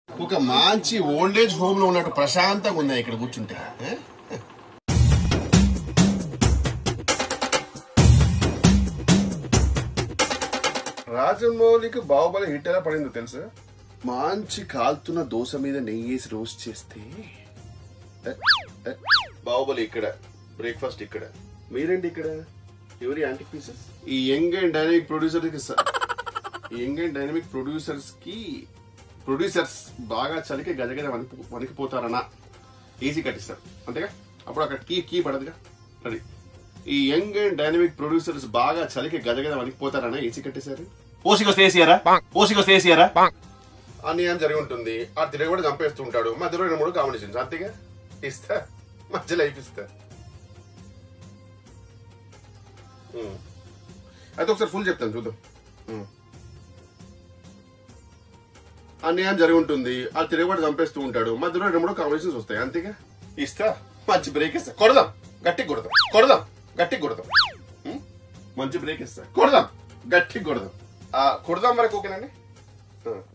ఒక మంచి old age home లో ఉన్నట్టు ప్రశాంతంగా ఉంది ఇక్కడ కూర్చుంటే ఏ? రాజమౌళికి బాహుబలి హిట్ ఎలా పడిందో తెలుసా మంచి కాల్తున్న దోశ మీద నెయ్యేసి రోస్ట్ చేస్తే ఏ, ఏ, బాహుబలి ఇక్కడ బ్రేక్ఫాస్ట్ ఇక్కడ మీరేంటి ఇక్కడ ఎవరి యాంటీ పీసెస్ ఈ యంగ్ అండ్ డైనమిక్ ప్రొడ్యూసర్ కి స- ఈ యంగ్ అండ్ డైనమిక్ ప్రొడ్యూసర్స్ కి ప్రొడ్యూసర్స్ బాగా చలికి గజగజ వణికి వణికిపోతారనా ఈజీ కట్టిస్తారు అంతేగా అప్పుడు అక్కడ కీ కీ పడదుగా అది ఈ యంగ్ అండ్ డైనమిక్ ప్రొడ్యూసర్స్ బాగా చలికి గజగజ వణికిపోతారనా ఏసీ కట్టేశారు పోసికొస్తే వేసియారా పోసికొస్తే వేసియారా అన్యాయం జరిగి ఉంటుంది ఆ తిరిగి కూడా చంపేస్తూ ఉంటాడు మధ్యలో రెండు మూడు కాంబినేషన్స్ అంతేగా ఇస్తా మధ్య లైఫ్ ఇస్తా ఉమ్. అయితే ఒకసారి ఫుల్ చెప్తాను చూద్దాం ఉమ్. అన్యాయం జరిగి ఉంటుంది ఆ తిరిగి కూడా చంపేస్తూ ఉంటాడు మధ్యలో రెండు మూడు కాంబినేషన్స్ వస్తాయి అంతేగా ఇస్తా మంచి బ్రేక్ ఇస్తా కొడదాం గట్టి కొడదాం కొడదాం గట్టి కొడదాం ఉమ్? మంచి బ్రేక్ ఇస్తా కొడదాం గట్టి కొడదాం ఆ, కొడదాం వరకు ఓకేనండి ఆ.